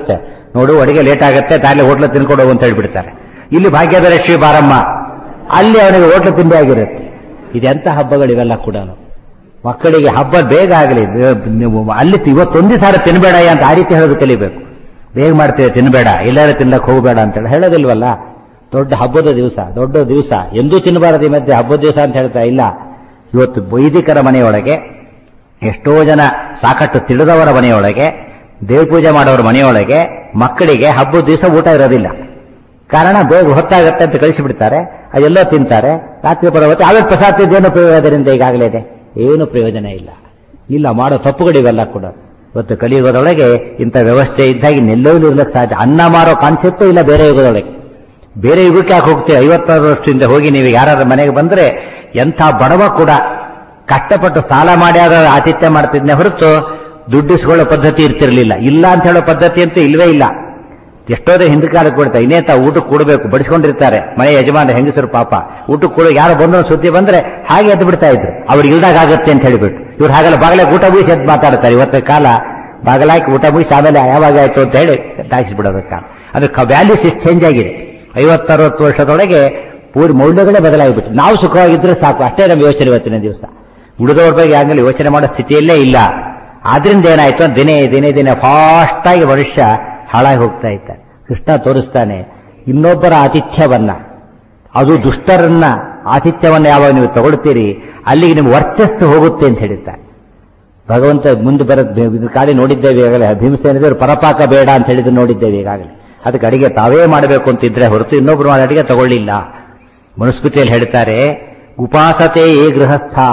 ಇರುತ್ತೆ ನೋಡು ಅಡಿಗೆ ಲೇಟ್ ಆಗುತ್ತೆ ದಾರಿ ಹೋಟ್ಲ ತಿನ್ಕೊಂಡು ಹೋಗು ಅಂತ ಹೇಳ್ಬಿಡ್ತಾರೆ ಇಲ್ಲಿ ಭಾಗ್ಯದ ಲಕ್ಷ್ಮಿ ಬಾರಮ್ಮ ಅಲ್ಲಿ ಅವನಿಗೆ ಹೋಟ್ಲು ತಿಂಡಿ ಆಗಿರುತ್ತೆ ಇದೆಂತ ಹಬ್ಬಗಳಿವೆಲ್ಲ ಕೂಡ ಮಕ್ಕಳಿಗೆ ಹಬ್ಬ ಬೇಗ ಆಗಲಿ ನೀವು ಅಲ್ಲಿ ಇವತ್ತೊಂದೇ ಸಾರಿ ತಿನ್ಬೇಡ ಅಂತ ಆ ರೀತಿ ಹೇಳೋದು ಕಲಿಬೇಕು ಬೇಗ ಮಾಡ್ತೇವೆ ತಿನ್ಬೇಡ ಎಲ್ಲಾರು ತಿನ್ಲಕ್ ಹೋಗಬೇಡ ಅಂತೇಳಿ ಹೇಳೋದಿಲ್ವಲ್ಲ ದೊಡ್ಡ ಹಬ್ಬದ ದಿವಸ ದೊಡ್ಡ ದಿವಸ ಎಂದೂ ತಿನ್ನಬಾರದು ಈ ಮಧ್ಯೆ ಹಬ್ಬದ ದಿವಸ ಅಂತ ಹೇಳ್ತಾ ಇಲ್ಲ ಇವತ್ತು ವೈದಿಕರ ಮನೆಯೊಳಗೆ ಎಷ್ಟೋ ಜನ ಸಾಕಷ್ಟು ತಿಳಿದವರ ಮನೆಯೊಳಗೆ ದೇವ ಪೂಜೆ ಮಾಡೋರ ಮನೆಯೊಳಗೆ ಮಕ್ಕಳಿಗೆ ಹಬ್ಬದ ದಿವಸ ಊಟ ಇರೋದಿಲ್ಲ ಕಾರಣ ಬೇಗ ಹೊತ್ತಾಗತ್ತೆ ಅಂತ ಕಳಿಸಿಬಿಡ್ತಾರೆ ಅದೆಲ್ಲೋ ತಿಂತಾರೆ ರಾತ್ರಿ ಬರೋವತ್ತೆ ಆಮೇಲೆ ಪ್ರಸಾದ ತಿಂದೇನು ಪ್ರಯೋಜನದಿಂದ ಈಗಾಗಲೇ ಇದೆ ಏನು ಪ್ರಯೋಜನ ಇಲ್ಲ ಇಲ್ಲ ಮಾಡೋ ತಪ್ಪುಗಳಿವೆಲ್ಲ ಕೂಡ ಇವತ್ತು ಕಲಿಯುಗದೊಳಗೆ ಇಂಥ ವ್ಯವಸ್ಥೆ ಇದ್ದಾಗ ಇನ್ನೆಲ್ಲೂ ಇರ್ಲಿಕ್ಕೆ ಸಾಧ್ಯ ಅನ್ನ ಮಾರೋ ಕಾನ್ಸೆಪ್ಟೇ ಇಲ್ಲ ಬೇರೆ ಯುಗದೊಳಗೆ ಬೇರೆ ಯುಗಕ್ಕೆ ಯಾಕೆ ಹೋಗ್ತೀವಿ ಐವತ್ತಾರು ವರ್ಷದಿಂದ ಹೋಗಿ ನೀವು ಯಾರ ಮನೆಗೆ ಬಂದ್ರೆ ಎಂಥ ಬಡವ ಕೂಡ ಕಷ್ಟಪಟ್ಟು ಸಾಲ ಮಾಡಿ ಆದ ಆತಿಥ್ಯ ಮಾಡ್ತಿದ್ನೆ ಹೊರತು ದುಡ್ಡಿಸ್ಕೊಳ್ಳೋ ಪದ್ಧತಿ ಇರ್ತಿರ್ಲಿಲ್ಲ ಇಲ್ಲ ಅಂತ ಹೇಳೋ ಪದ್ಧತಿ ಅಂತೂ ಇಲ್ವೇ ಇಲ್ಲ ಎಷ್ಟೋದೇ ಹಿಂದೆ ಕಾಲಕ್ಕೆ ಕೊಡ್ತಾರೆ ಇನ್ನೇ ತಾವು ಊಟಕ್ಕೆ ಕೊಡಬೇಕು ಬಡಿಸ್ಕೊಂಡಿರ್ತಾರೆ ಮನೆ ಯಜಮಾನ ಹೆಂಗಸರು ಪಾಪ ಊಟಕ್ಕೆ ಕೊಡು ಯಾರು ಬಂದು ಸುದ್ದಿ ಬಂದ್ರೆ ಹಾಗೆ ಎದ್ದು ಬಿಡ್ತಾ ಇದ್ರು ಅವ್ರಿಗೆ ಇಲ್ದಾಗ ಆಗತ್ತೆ ಅಂತ ಹೇಳಿಬಿಟ್ಟು ಇವ್ರು ಹಾಗಲ್ಲ ಬಾಗಲೇ ಊಟ ಮುಗಿಸಿ ಎದ್ದು ಮಾತಾಡ್ತಾರೆ ಇವತ್ತಿನ ಕಾಲ ಬಾಗಲಾಕಿ ಊಟ ಮುಗಿಸಿ ಆಮೇಲೆ ಯಾವಾಗ ಆಯ್ತು ಅಂತ ಹೇಳಿ ಬಿಡೋದ ಕಾಲ ಅದಕ್ಕೆ ವ್ಯಾಲ್ಯೂಸ್ ಇಷ್ಟು ಚೇಂಜ್ ಆಗಿದೆ ಐವತ್ತರವತ್ತು ವರ್ಷದೊಳಗೆ ಪೂರಿ ಮೌಲ್ಯಗಳೇ ಬದಲಾಗಿಬಿಟ್ಟು ನಾವು ಸುಖವಾಗಿದ್ರೆ ಸಾಕು ಅಷ್ಟೇ ನಮ್ಮ ಯೋಚನೆ ಇವತ್ತಿನ ದಿವಸ ಉಳಿದವ್ರ ಬಗ್ಗೆ ಆಗಲಿ ಯೋಚನೆ ಮಾಡೋ ಸ್ಥಿತಿಯಲ್ಲೇ ಇಲ್ಲ ಆದ್ರಿಂದ ಏನಾಯ್ತು ದಿನೇ ದಿನೇ ದಿನೇ ಫಾಸ್ಟ್ ಆಗಿ ಮನುಷ್ಯ ಹಾಳಾಗಿ ಹೋಗ್ತಾ ಇದ್ದಾನೆ ಕೃಷ್ಣ ತೋರಿಸ್ತಾನೆ ಇನ್ನೊಬ್ಬರ ಆತಿಥ್ಯವನ್ನ ಅದು ದುಷ್ಟರನ್ನ ಆತಿಥ್ಯವನ್ನ ಯಾವಾಗ ನೀವು ತಗೊಳ್ತೀರಿ ಅಲ್ಲಿಗೆ ನಿಮ್ಮ ವರ್ಚಸ್ಸು ಹೋಗುತ್ತೆ ಅಂತ ಹೇಳಿದ್ದಾರೆ ಭಗವಂತ ಮುಂದೆ ಬರೋದು ಇದು ಕಾಡಿ ನೋಡಿದ್ದೇವೆ ಈಗಾಗಲೇ ಭೀಮಸೇನಿದ್ರು ಪರಪಾಕ ಬೇಡ ಅಂತ ಹೇಳಿದ್ದು ನೋಡಿದ್ದೇವೆ ಈಗಾಗಲೇ ಅದಕ್ಕೆ ಅಡಿಗೆ ತಾವೇ ಮಾಡಬೇಕು ಅಂತಿದ್ರೆ ಹೊರತು ಇನ್ನೊಬ್ರು ಮಾಡಿ ಅಡಿಗೆ ತಗೊಳ್ಳಿಲ್ಲ ಮನುಸ್ಮೃತಿಯಲ್ಲಿ ಹೇಳ್ತಾರೆ ಉಪಾಸತೆ ಏ ಗೃಹಸ್ಥಾಹ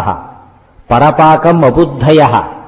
ಪರಪಾಕಂ ಅಬುದ್ಧಯ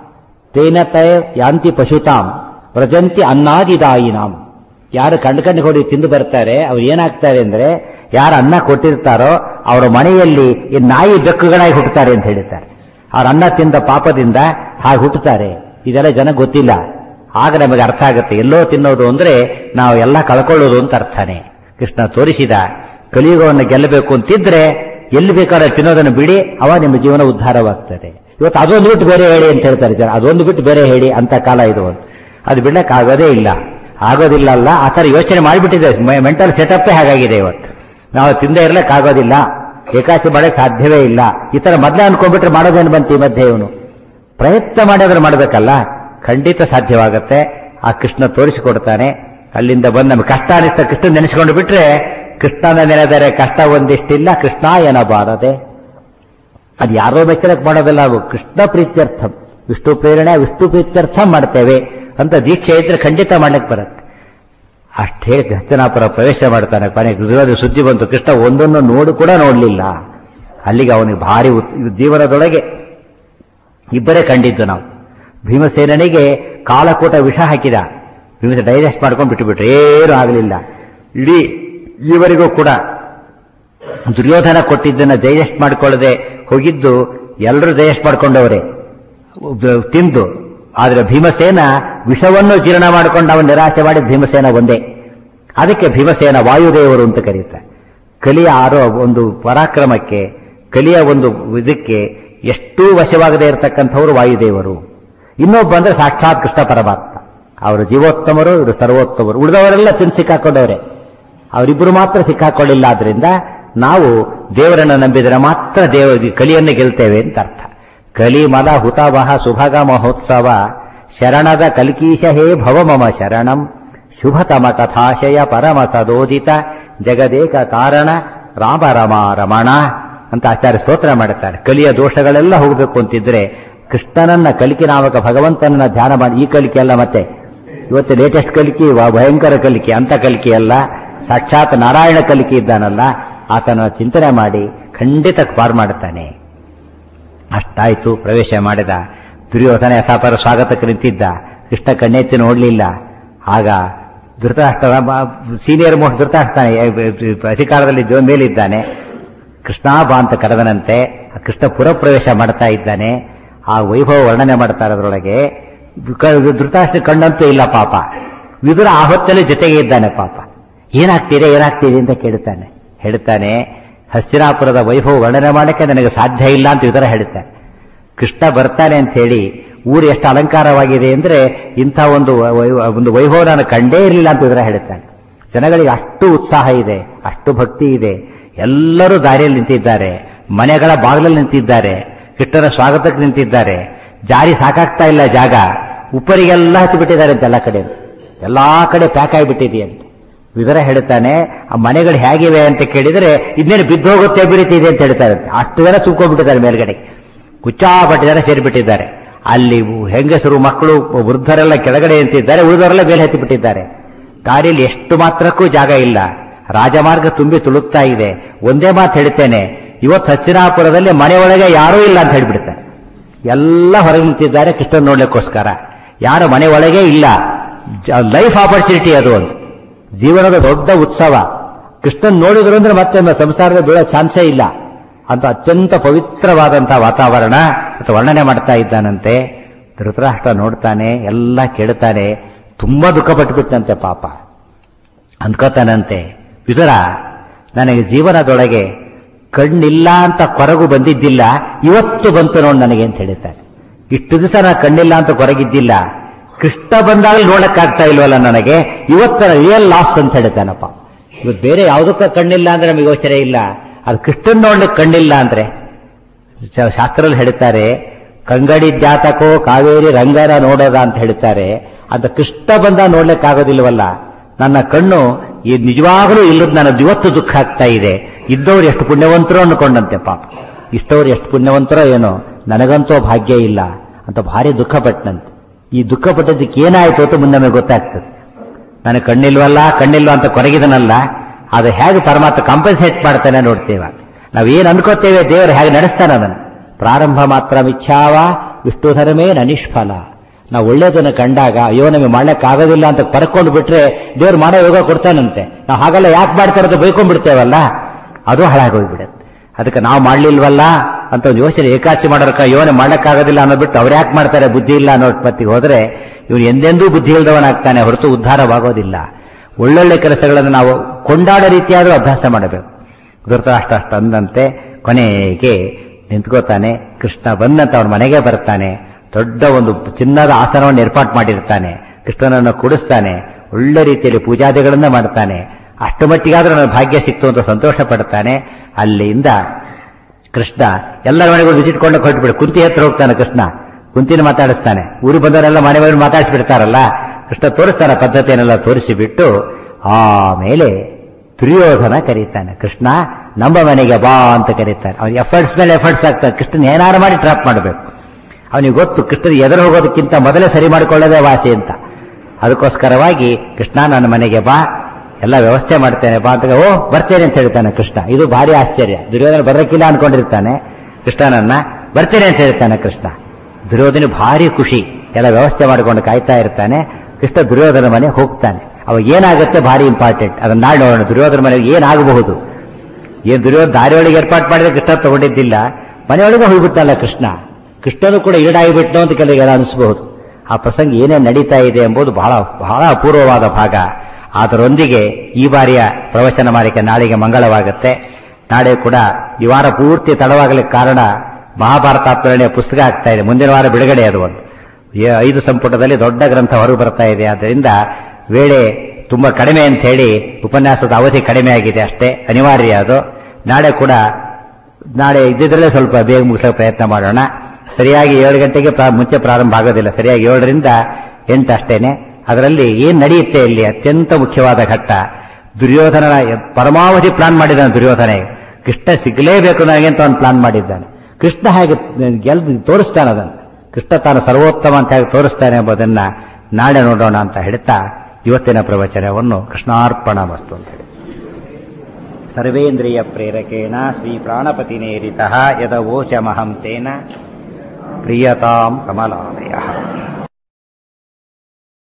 ತೇನ ತೇ ಯಾಂತಿ ಪಶುತಾಂ ವ್ರಜಂತಿ ಅನ್ನಾದಿದಾಯಿನಾಂ ಯಾರು ಕಂಡು ಕಂಡು ಹೊಡಿ ತಿಂದು ಬರ್ತಾರೆ ಅವ್ರು ಏನಾಗ್ತಾರೆ ಅಂದ್ರೆ ಯಾರು ಅನ್ನ ಕೊಟ್ಟಿರ್ತಾರೋ ಅವರ ಮನೆಯಲ್ಲಿ ಈ ನಾಯಿ ಬೆಕ್ಕುಗಳಾಗಿ ಹುಟ್ಟುತ್ತಾರೆ ಅಂತ ಹೇಳ್ತಾರೆ ಅವ್ರ ಅನ್ನ ತಿಂದ ಪಾಪದಿಂದ ಹಾಗೆ ಹುಟ್ಟುತ್ತಾರೆ ಇದೆಲ್ಲ ಜನ ಗೊತ್ತಿಲ್ಲ ಆಗ ನಮಗೆ ಅರ್ಥ ಆಗುತ್ತೆ ಎಲ್ಲೋ ತಿನ್ನೋದು ಅಂದ್ರೆ ನಾವು ಎಲ್ಲ ಕಳ್ಕೊಳ್ಳೋದು ಅಂತ ಅರ್ಥನೇ ಕೃಷ್ಣ ತೋರಿಸಿದ ಕಲಿಯುಗವನ್ನು ಗೆಲ್ಲಬೇಕು ಅಂತಿದ್ರೆ ಎಲ್ಲಿ ಬೇಕಾದ್ರೆ ತಿನ್ನೋದನ್ನು ಬಿಡಿ ಅವ ನಿಮ್ಮ ಜೀವನ ಉದ್ಧಾರವಾಗ್ತದೆ ಇವತ್ತು ಅದೊಂದು ಬಿಟ್ಟು ಬೇರೆ ಹೇಳಿ ಅಂತ ಹೇಳ್ತಾರೆ ಜನ ಅದೊಂದು ಬಿಟ್ಟು ಬೇರೆ ಹೇಳಿ ಅಂತ ಕಾಲ ಇದು ಒಂದು ಅದು ಬಿಡಕ್ಕೆ ಆಗೋದೇ ಇಲ್ಲ ಆಗೋದಿಲ್ಲ ಅಲ್ಲ ಆ ಥರ ಯೋಚನೆ ಮಾಡಿಬಿಟ್ಟಿದೆ ಮೆಂಟಲ್ ಸೆಟಪ್ಪೇ ಹಾಗಾಗಿದೆ ಇವತ್ತು ನಾವು ತಿಂದೇ ಇರ್ಲಿಕ್ಕೆ ಆಗೋದಿಲ್ಲ ಏಕಾಶಿ ಮಾಡಕ್ಕೆ ಸಾಧ್ಯವೇ ಇಲ್ಲ ಈ ತರ ಮೊದಲೇ ಅನ್ಕೊಂಡ್ಬಿಟ್ರೆ ಮಾಡೋದೇನು ಬಂತು ಈ ಮಧ್ಯೆ ಇವನು ಪ್ರಯತ್ನ ಮಾಡಿ ಅದನ್ನು ಮಾಡಬೇಕಲ್ಲ ಖಂಡಿತ ಸಾಧ್ಯವಾಗತ್ತೆ ಆ ಕೃಷ್ಣ ತೋರಿಸಿಕೊಡ್ತಾನೆ ಅಲ್ಲಿಂದ ಬಂದು ನಮ್ಗೆ ಕಷ್ಟ ಅನಿಸ್ತಾ ಕೃಷ್ಣ ನೆನೆಸ್ಕೊಂಡು ಬಿಟ್ರೆ ಕೃಷ್ಣನ ನೆನೆದರೆ ಕಷ್ಟ ಒಂದಿಷ್ಟಿಲ್ಲ ಕೃಷ್ಣ ಏನಬಾರದೆ ಅದು ಯಾರೋ ಮೆಚ್ಚರಕ್ಕೆ ಮಾಡೋದಲ್ಲ ಅದು ಕೃಷ್ಣ ಪ್ರೀತ್ಯರ್ಥ ವಿಷ್ಣು ಪ್ರೇರಣೆ ವಿಷ್ಣು ಪ್ರೀತ್ಯರ್ಥ ಮಾಡ್ತೇವೆ ಅಂತ ದೀಕ್ಷೆ ಇದ್ರೆ ಖಂಡಿತ ಮಾಡ್ಲಿಕ್ಕೆ ಬರುತ್ತೆ ಅಷ್ಟೇ ಹಸ್ತನಾಪುರ ಪ್ರವೇಶ ಮಾಡ್ತಾನೆ ಕೊನೆಗೆ ಗೃಹದ ಸುದ್ದಿ ಬಂತು ಕೃಷ್ಣ ಒಂದನ್ನು ನೋಡು ಕೂಡ ನೋಡಲಿಲ್ಲ ಅಲ್ಲಿಗೆ ಅವನಿಗೆ ಭಾರಿ ಜೀವನದೊಳಗೆ ಇಬ್ಬರೇ ಕಂಡಿದ್ದು ನಾವು ಭೀಮಸೇನಿಗೆ ಕಾಲಕೂಟ ವಿಷ ಹಾಕಿದ ಭೀಮಸೇನ ಡೈಜೆಸ್ಟ್ ಮಾಡ್ಕೊಂಡು ಬಿಟ್ಟುಬಿಟ್ರೆ ಏನು ಆಗಲಿಲ್ಲ ಇಡೀ ಈವರೆಗೂ ಕೂಡ ದುರ್ಯೋಧನ ಕೊಟ್ಟಿದ್ದನ್ನ ಡೈಜೆಸ್ಟ್ ಮಾಡ್ಕೊಳ್ಳದೆ ಹೋಗಿದ್ದು ಎಲ್ಲರೂ ಡೈಜೆಸ್ಟ್ ಮಾಡ್ಕೊಂಡವರೇ ತಿಂದು ಆದ್ರೆ ಭೀಮಸೇನ ವಿಷವನ್ನು ಜೀರ್ಣ ಮಾಡಿಕೊಂಡು ಅವನು ನಿರಾಶೆ ಮಾಡಿ ಭೀಮಸೇನ ಒಂದೇ ಅದಕ್ಕೆ ಭೀಮಸೇನ ವಾಯುದೇವರು ಅಂತ ಕರೀತಾರೆ ಕಲಿಯ ಆರೋ ಒಂದು ಪರಾಕ್ರಮಕ್ಕೆ ಕಲಿಯ ಒಂದು ಇದಕ್ಕೆ ಎಷ್ಟೂ ವಶವಾಗದೇ ಇರತಕ್ಕಂಥವರು ವಾಯುದೇವರು ಇನ್ನೊಬ್ಬ ಅಂದ್ರೆ ಸಾಕ್ಷಾತ್ ಕೃಷ್ಣ ಪರಮಾತ್ಮ ಅವರು ಜೀವೋತ್ತಮರು ಇವರು ಸರ್ವೋತ್ತಮರು ಉಳಿದವರೆಲ್ಲ ತಿಂದು ಸಿಕ್ಕಾಕೊಂಡವರೇ ಅವರಿಬ್ಬರು ಮಾತ್ರ ಸಿಕ್ಕಾಕೊಳ್ಳಿಲ್ಲ ಆದ್ರಿಂದ ನಾವು ದೇವರನ್ನ ನಂಬಿದರೆ ಮಾತ್ರ ದೇವ ಕಲಿಯನ್ನು ಗೆಲ್ತೇವೆ ಅಂತ ಅರ್ಥ ಕಲಿ ಮಲ ಹುತವಹ ಸುಭಗ ಮಹೋತ್ಸವ ಶರಣದ ಕಲ್ಕೀಶ ಹೇ ಭವ ಮಮ ಶರಣಂ ಶುಭತಮ ಕಥಾಶಯ ಪರಮ ಸದೋದಿತ ಜಗದೇಕ ಕಾರಣ ರಾಮ ರಮ ರಮಣ ಅಂತ ಆಚಾರ್ಯ ಸ್ತೋತ್ರ ಮಾಡುತ್ತಾರೆ ಕಲಿಯ ದೋಷಗಳೆಲ್ಲ ಹೋಗಬೇಕು ಅಂತಿದ್ರೆ ಕೃಷ್ಣನನ್ನ ಕಲಿಕೆ ನಾಮಕ ಭಗವಂತನನ್ನ ಧ್ಯಾನ ಮಾಡಿ ಈ ಕಲಿಕೆ ಅಲ್ಲ ಮತ್ತೆ ಇವತ್ತು ಲೇಟೆಸ್ಟ್ ಕಲಿಕೆ ಭಯಂಕರ ಕಲಿಕೆ ಅಂತ ಕಲಿಕೆ ಅಲ್ಲ ಸಾಕ್ಷಾತ್ ನಾರಾಯಣ ಕಲಿಕೆ ಇದ್ದಾನಲ್ಲ ಆತನ ಚಿಂತನೆ ಮಾಡಿ ಖಂಡಿತ ಪಾರ್ ಮಾಡುತ್ತಾನೆ ಅಷ್ಟಾಯ್ತು ಪ್ರವೇಶ ಮಾಡಿದ ದುರ್ಯೋಧನ ಯಥಾಪರ ಸ್ವಾಗತಕ್ಕೆ ನಿಂತಿದ್ದ ಕೃಷ್ಣ ಕಣ್ಣೆತ್ತಿ ನೋಡಲಿಲ್ಲ ಆಗ ಧೃತರಾಷ್ಟ್ರ ಸೀನಿಯರ್ ಮೋಸ್ಟ್ ಧೃತರಾಷ್ಟ್ರಾನೆ ಅಧಿಕಾರದಲ್ಲಿ ಮೇಲಿದ್ದಾನೆ ಕೃಷ್ಣ ಬಾ ಅಂತ ಕರೆದನಂತೆ ಕೃಷ್ಣ ಪುರಪ್ರವೇಶ ಮಾಡ್ತಾ ಇದ್ದಾನೆ ಆ ವೈಭವ ವರ್ಣನೆ ಮಾಡ್ತಾರೆ ಅದರೊಳಗೆ ಧೃತರಾಷ್ಟ್ರ ಕಣ್ಣಂತೂ ಇಲ್ಲ ಪಾಪ ವಿದುರ ಆ ಹೊತ್ತಲ್ಲಿ ಜೊತೆಗೆ ಇದ್ದಾನೆ ಪಾಪ ಏನಾಗ್ತೀರಿ ಏನಾಗ್ತೀರಿ ಅಂತ ಕೇಳ್ತಾನೆ ಹೇಳ್ತಾನೆ ಹಸ್ತಿನಾಪುರದ ವೈಭವ ವರ್ಣನೆ ಮಾಡಕ್ಕೆ ನನಗೆ ಸಾಧ್ಯ ಇಲ್ಲ ಅಂತ ವಿದುರ ಹೇಳ್ತಾನೆ ಕೃಷ್ಣ ಬರ್ತಾನೆ ಅಂತ ಹೇಳಿ ಊರು ಎಷ್ಟು ಅಲಂಕಾರವಾಗಿದೆ ಅಂದ್ರೆ ಇಂಥ ಒಂದು ವೈ- ಒಂದು ವೈಭವ ನಾನು ಕಂಡೇ ಇರಲಿಲ್ಲ ಅಂತ ಇದರ ಹೇಳ್ತಾನೆ ಜನಗಳಿಗೆ ಅಷ್ಟು ಉತ್ಸಾಹ ಇದೆ ಅಷ್ಟು ಭಕ್ತಿ ಇದೆ ಎಲ್ಲರೂ ದಾರಿಯಲ್ಲಿ ನಿಂತಿದ್ದಾರೆ ಮನೆಗಳ ಬಾಗಿಲಲ್ಲಿ ನಿಂತಿದ್ದಾರೆ ಕೃಷ್ಣನ ಸ್ವಾಗತಕ್ಕೆ ನಿಂತಿದ್ದಾರೆ ಜಾರಿ ಸಾಕಾಗ್ತಾ ಇಲ್ಲ ಜಾಗ ಉಪ್ಪರಿಗೆಲ್ಲ ಹತ್ತಿ ಬಿಟ್ಟಿದ್ದಾರೆ ಅಂತ ಎಲ್ಲ ಕಡೆ ಎಲ್ಲಾ ಕಡೆ ಪ್ಯಾಕ್ ಆಗಿಬಿಟ್ಟಿದೆಯಂತೆ ವಿವರ ಹೇಳ್ತಾನೆ ಆ ಮನೆಗಳು ಹೇಗಿವೆ ಅಂತ ಕೇಳಿದ್ರೆ ಇನ್ನೇನು ಬಿದ್ದೋಗುತ್ತೆ ಬೀಳ್ತಿದೆ ಅಂತ ಹೇಳ್ತಾರೆ ಅಷ್ಟು ಜನ ತುಂಬ್ಕೊಂಡ್ಬಿಟ್ಟಿದ್ದಾರೆ ಮೇಲ್ಗಡೆ ಕುಚ್ಚಾಪಟ್ಟು ಜನ ಸೇರಿಬಿಟ್ಟಿದ್ದಾರೆ ಅಲ್ಲಿ ಹೆಂಗಸರು ಮಕ್ಕಳು ವೃದ್ಧರೆಲ್ಲ ಕೆಳಗಡೆ ನಿಂತಿದ್ದಾರೆ ಉಳಿದವರೆಲ್ಲ ಮೇಲೆ ಹತ್ತಿ ಬಿಟ್ಟಿದ್ದಾರೆ ದಾರಿಯಲ್ಲಿ ಎಷ್ಟು ಮಾತ್ರಕ್ಕೂ ಜಾಗ ಇಲ್ಲ ರಾಜಮಾರ್ಗ ತುಂಬಿ ತುಳುಕ್ತಾ ಇದೆ ಒಂದೇ ಮಾತು ಹೇಳ್ತೇನೆ ಇವತ್ತು ಹಸ್ತಿನಾಪುರದಲ್ಲಿ ಮನೆಯೊಳಗೆ ಯಾರೂ ಇಲ್ಲ ಅಂತ ಹೇಳ್ಬಿಡ್ತಾರೆ ಎಲ್ಲ ಹೊರಗೆ ನಿಂತಿದ್ದಾರೆ ಕೃಷ್ಣನ್ ನೋಡ್ಲಿಕ್ಕೋಸ್ಕರ ಯಾರು ಮನೆ ಒಳಗೆ ಇಲ್ಲ ಲೈಫ್ ಆಪರ್ಚುನಿಟಿ ಅದು ಒಂದು ಜೀವನದ ದೊಡ್ಡ ಉತ್ಸವ ಕೃಷ್ಣನ್ ನೋಡಿದ್ರು ಅಂದ್ರೆ ಮತ್ತೆ ಮ- ಸಂಸಾರದ ಬೀಳೋ ಚಾನ್ಸೇ ಇಲ್ಲ ಅಂತ ಅತ್ಯಂತ ಪವಿತ್ರವಾದಂತಹ ವಾತಾವರಣ ಅಂತ ವರ್ಣನೆ ಮಾಡ್ತಾ ಇದ್ದಾನಂತೆ ಧೃತರಾಷ್ಟ್ರ ನೋಡ್ತಾನೆ ಎಲ್ಲ ಕೇಳ್ತಾನೆ ತುಂಬಾ ದುಃಖ ಪಟ್ಟುಬಿಟ್ಟಂತೆ ಪಾಪ ಅಂದ್ಕೋತಾನಂತೆ ವಿದುರ ನನಗೆ ಜೀವನದೊಳಗೆ ಕಣ್ಣಿಲ್ಲ ಅಂತ ಕೊರಗು ಬಂದಿದ್ದಿಲ್ಲ ಇವತ್ತು ಬಂತು ನೋಡು ನನಗೆ ಅಂತ ಹೇಳ್ತಾನೆ ಇಷ್ಟು ದಿವಸ ನಾ ಕಣ್ಣಿಲ್ಲ ಅಂತ ಕೊರಗಿದ್ದಿಲ್ಲ ಕೃಷ್ಣ ಬಂದಾಗ ನೋಡಕ್ಕಾಗ್ತಾ ಇಲ್ವಲ್ಲ ನನಗೆ ಇವತ್ತು ರಿಯಲ್ ಲಾಸ್ ಅಂತ ಹೇಳ್ತಾನಪ್ಪ ಇವತ್ತು ಬೇರೆ ಯಾವುದಕ್ಕ ಕಣ್ಣಿಲ್ಲ ಅಂದ್ರೆ ನಮಗೆ ಯೋಚನೆ ಇಲ್ಲ ಅದು ಕೃಷ್ಣನ್ ನೋಡ್ಲಿಕ್ಕೆ ಕಣ್ಣಿಲ್ಲ ಅಂದ್ರೆ ಶ- ಶಾಸ್ತ್ರದಲ್ಲಿ ಹೇಳ್ತಾರೆ ಕಂಗಡಿ ಜಾತಕೋ ಕಾವೇರಿ ರಂಗನ ನೋಡೋದ ಅಂತ ಹೇಳ್ತಾರೆ ಅಂತ ಕೃಷ್ಣ ಬಂದ ನೋಡ್ಲಿಕ್ಕಾಗೋದಿಲ್ವಲ್ಲ ನನ್ನ ಕಣ್ಣು ಈ ನಿಜವಾಗಲೂ ಇಲ್ಲದ ನನಗೆ ಇವತ್ತು ದುಃಖ ಆಗ್ತಾ ಇದೆ ಇದ್ದವ್ರು ಎಷ್ಟು ಪುಣ್ಯವಂತರು ಅನ್ಕೊಂಡಂತೆ ಪಾಪ ಇಷ್ಟವ್ರು ಎಷ್ಟು ಪುಣ್ಯವಂತರೋ ಏನೋ ನನಗಂತೂ ಭಾಗ್ಯ ಇಲ್ಲ ಅಂತ ಭಾರಿ ದುಃಖ ಪಟ್ಟನಂತೆ ಈ ದುಃಖ ಪಟ್ಟದಕ್ಕೆ ಏನಾಯ್ತು ಅಂತ ಮುಂದೆ ನಮಗೆ ಗೊತ್ತಾಗ್ತದೆ ನನಗೆ ಕಣ್ಣಿಲ್ವಲ್ಲ ಕಣ್ಣಿಲ್ವ ಅಂತ ಕೊರಗಿದನಲ್ಲ ಅದು ಹೇಗೆ ಪರಮಾತ್ಮ ಕಾಂಪನ್ಸೇಟ್ ಮಾಡ್ತಾನೆ ನೋಡ್ತೇವ ನಾವೇನು ಅನ್ಕೋತೇವೆ ದೇವರು ಹೇಗೆ ನಡೆಸ್ತಾನೆ ಅದನ್ನು ಪ್ರಾರಂಭ ಮಾತ್ರ ಮಿಚ್ಛಾವ ವಿಷ್ಣು ಧರ್ಮೇ ನನಿಷ್ಫಲ ನಾವು ಒಳ್ಳೇದನ್ನು ಕಂಡಾಗ ಅಯ್ಯೋ ನಮಗೆ ಮಾಡ್ಲಿಕ್ಕಾಗೋದಿಲ್ಲ ಅಂತ ಪರ್ಕೊಂಡು ಬಿಟ್ರೆ ದೇವ್ರು ಮಾಡೋ ಯೋಗ ಕೊಡ್ತಾನಂತೆ ನಾವು ಹಾಗೆಲ್ಲ ಯಾಕೆ ಮಾಡ್ತಾರದು ಬೈಕೊಂಡ್ಬಿಡ್ತೇವಲ್ಲ ಅದು ಹಾಳಾಗೋಗ್ಬಿಡುತ್ತೆ ಅದಕ್ಕೆ ನಾವು ಮಾಡ್ಲಿಲ್ವಲ್ಲ ಅಂತ ಒಂದು ಯೋಚನೆ ಏಕಾಚಿ ಮಾಡೋರ್ಕ ಯೋನೆ ಮಾಡ್ಲಿಕ್ಕಾಗೋದಿಲ್ಲ ಅನ್ನೋ ಬಿಟ್ಟು ಅವ್ರು ಯಾಕೆ ಮಾಡ್ತಾರೆ ಬುದ್ಧಿ ಇಲ್ಲ ಅನ್ನೋ ಮತ್ತಿಗೆ ಹೋದ್ರೆ ಇವನು ಎಂದೆಂದೂ ಬುದ್ಧಿ ಇಲ್ದವನಾಗ್ತಾನೆ ಹೊರತು ಉದ್ಧಾರವಾಗೋದಿಲ್ಲ ಒಳ್ಳೊಳ್ಳೆ ಕೆಲಸಗಳನ್ನು ನಾವು ಕೊಂಡಾಡೋ ರೀತಿಯಾದರೂ ಅಭ್ಯಾಸ ಮಾಡಬೇಕು ಧೃತರಾಷ್ಟ್ರ ಅಷ್ಟು ಅಂದಂತೆ ಕೊನೆಗೆ ನಿಂತ್ಕೋತಾನೆ ಕೃಷ್ಣ ಬಂದಂತ ಅವನ ಮನೆಗೆ ಬರ್ತಾನೆ ದೊಡ್ಡ ಒಂದು ಚಿನ್ನದ ಆಸನವನ್ನು ಏರ್ಪಾಟ್ ಮಾಡಿರ್ತಾನೆ ಕೃಷ್ಣನನ್ನು ಕೂಡಿಸ್ತಾನೆ ಒಳ್ಳೆ ರೀತಿಯಲ್ಲಿ ಪೂಜಾದಿಗಳನ್ನ ಮಾಡ್ತಾನೆ ಅಷ್ಟು ಮಟ್ಟಿಗಾದ್ರೂ ನನ್ನ ಭಾಗ್ಯ ಸಿಕ್ತು ಅಂತ ಸಂತೋಷ ಪಡ್ತಾನೆ ಅಲ್ಲಿಂದ ಕೃಷ್ಣ ಎಲ್ಲರ ಮನೆಗಳು ವಿಸಿಟ್ ಕೊಂಡು ಹೊರಟುಬಿಡು ಕುಂತಿ ಹತ್ರ ಹೋಗ್ತಾನೆ ಕೃಷ್ಣ ಕುಂತಿನ ಮಾತಾಡಿಸ್ತಾನೆ ಊರಿಗೆ ಬಂದವರೆಲ್ಲ ಮನೆ ಮನೆ ಮಾತಾಡಿಸ್ಬಿಡ್ತಾರಲ್ಲ ಕೃಷ್ಣ ತೋರಿಸ್ತಾನೆ ಪದ್ಧತಿಯನ್ನೆಲ್ಲ ತೋರಿಸಿಬಿಟ್ಟು ಆಮೇಲೆ ದುರ್ಯೋಧನ ಕರೀತಾನೆ ಕೃಷ್ಣ ನಮ್ಮ ಮನೆಗೆ ಬಾ ಅಂತ ಕರೀತಾನೆ ಅವ್ನು ಎಫರ್ಟ್ಸ್ ಮೇಲೆ ಎಫರ್ಟ್ಸ್ ಆಗ್ತಾನೆ ಕೃಷ್ಣನ್ ಏನಾರು ಮಾಡಿ ಟ್ರಾಪ್ ಮಾಡಬೇಕು ಅವನಿಗೆ ಗೊತ್ತು ಕೃಷ್ಣನ ಎದುರು ಹೋಗೋದಕ್ಕಿಂತ ಮೊದಲೇ ಸರಿ ಮಾಡಿಕೊಳ್ಳೋದೇ ವಾಸಿ ಅಂತ ಅದಕ್ಕೋಸ್ಕರವಾಗಿ ಕೃಷ್ಣ ನನ್ನ ಮನೆಗೆ ಬಾ ಎಲ್ಲ ವ್ಯವಸ್ಥೆ ಮಾಡ್ತೇನೆ ಬಾ ಅಂತ ಓ ಬರ್ತೇನೆ ಅಂತ ಹೇಳ್ತಾನೆ ಕೃಷ್ಣ ಇದು ಭಾರಿ ಆಶ್ಚರ್ಯ ದುರ್ಯೋಧನ ಬರಕ್ಕಿಲ್ಲ ಅನ್ಕೊಂಡಿರ್ತಾನೆ ಕೃಷ್ಣನನ್ನ ಬರ್ತೇನೆ ಅಂತ ಹೇಳ್ತಾನೆ ಕೃಷ್ಣ ದುರ್ಯೋಧನ ಭಾರಿ ಖುಷಿ ಎಲ್ಲ ವ್ಯವಸ್ಥೆ ಮಾಡಿಕೊಂಡು ಕಾಯ್ತಾ ಇರ್ತಾನೆ ಕೃಷ್ಣ ದುರ್ಯೋಧನ ಮನೆ ಹೋಗ್ತಾನೆ ಅವಾಗ ಏನಾಗುತ್ತೆ ಭಾರಿ ಇಂಪಾರ್ಟೆಂಟ್ ಅದನ್ನ ನಾಳೆ ನೋಡೋಣ ದುರ್ಯೋಧನ ಮನೆಗೆ ಏನಾಗಬಹುದು ಏನ್ ದುರ್ಯೋಧನ ದಾರಿಯೊಳಗೆ ಏರ್ಪಾಟ್ ಮಾಡಿದ್ರೆ ಕೃಷ್ಣ ತಗೊಂಡಿದ್ದಿಲ್ಲ ಮನೆಯೊಳಗೆ ಹೋಗ್ಬಿಟ್ಟಲ್ಲ ಕೃಷ್ಣ ಕೃಷ್ಣನು ಕೂಡ ಈಡಾಗಿಬಿಟ್ಟು ಅಂತ ಕೆಲವರು ಅನಿಸಬಹುದು ಆ ಪ್ರಸಂಗ ಏನೇನು ನಡೀತಾ ಇದೆ ಎಂಬುದು ಬಹಳ ಬಹಳ ಅಪೂರ್ವವಾದ ಭಾಗ ಅದರೊಂದಿಗೆ ಈ ಬಾರಿಯ ಪ್ರವಚನ ಮಾಲಿಕೆ ನಾಳೆಗೆ ಮಂಗಳವಾಗುತ್ತೆ ನಾಳೆ ಕೂಡ ಈ ವಾರ ಪೂರ್ತಿ ತಡವಾಗಲಿಕ್ಕೆ ಕಾರಣ ಮಹಾಭಾರತಾತ್ಮರಣೆಯ ಪುಸ್ತಕ ಆಗ್ತಾ ಇದೆ ಮುಂದಿನ ವಾರ ಬಿಡುಗಡೆ ಅದು ಒಂದು ಏ- ಐದು ಸಂಪುಟದಲ್ಲಿ ದೊಡ್ಡ ಗ್ರಂಥ ಹೊರಗೆ ಬರ್ತಾ ಇದೆ ಆದ್ದರಿಂದ ವೇಳೆ ತುಂಬಾ ಕಡಿಮೆ ಅಂತ ಹೇಳಿ ಉಪನ್ಯಾಸದ ಅವಧಿ ಕಡಿಮೆ ಆಗಿದೆ ಅಷ್ಟೇ ಅನಿವಾರ್ಯ ಅದು ನಾಳೆ ಕೂಡ ನಾಳೆ ಇದ್ದಿದ್ರಲ್ಲೇ ಸ್ವಲ್ಪ ಬೇಗ ಮುಗಿಸೋ ಪ್ರಯತ್ನ ಮಾಡೋಣ ಸರಿಯಾಗಿ ಏಳು ಗಂಟೆಗೆ ಪ್ರಾ- ಮುಂಚೆ ಪ್ರಾರಂಭ ಆಗೋದಿಲ್ಲ ಸರಿಯಾಗಿ ಏಳರಿಂದ ಎಂಟು ಅಷ್ಟೇನೆ ಅದರಲ್ಲಿ ಏನ್ ನಡೆಯುತ್ತೆ ಇಲ್ಲಿ ಅತ್ಯಂತ ಮುಖ್ಯವಾದ ಘಟ್ಟ ದುರ್ಯೋಧನನ ಪರಮಾವಧಿ ಪ್ಲಾನ್ ಮಾಡಿದ್ದಾನೆ ದುರ್ಯೋಧನ ಕೃಷ್ಣ ಸಿಗಲೇಬೇಕು ನನಗೆ ಅಂತ ಅವನು ಪ್ಲಾನ್ ಮಾಡಿದ್ದಾನೆ ಕೃಷ್ಣ ಹಾಗೆ ಗೆಲ್ದು ತೋರಿಸ್ತಾನೆ ಅದನ್ನು ಕೃಷ್ಣ ತಾನು ಸರ್ವೋತ್ತಮ ಅಂತ ಹೇಗೆ ತೋರಿಸ್ತಾನೆ ಎಂಬುದನ್ನ ನಾಳೆ ನೋಡೋಣ ಅಂತ ಹೇಳ್ತಾ ಇವತ್ತಿನ ಪ್ರವಚನವನ್ನು ಕೃಷ್ಣಾರ್ಪಣ ವಸ್ತು ಅಂತ ಹೇಳಿ ಸರ್ವೇಂದ್ರಿಯ ಪ್ರೇರಕೇಣ ಶ್ರೀ ಪ್ರಾಣಪತಿನೇರಿತ ಯದವೋಚಮಹಂ ತೇನ ಪ್ರಿಯತಾಂ ಕಮಲಾಲಯ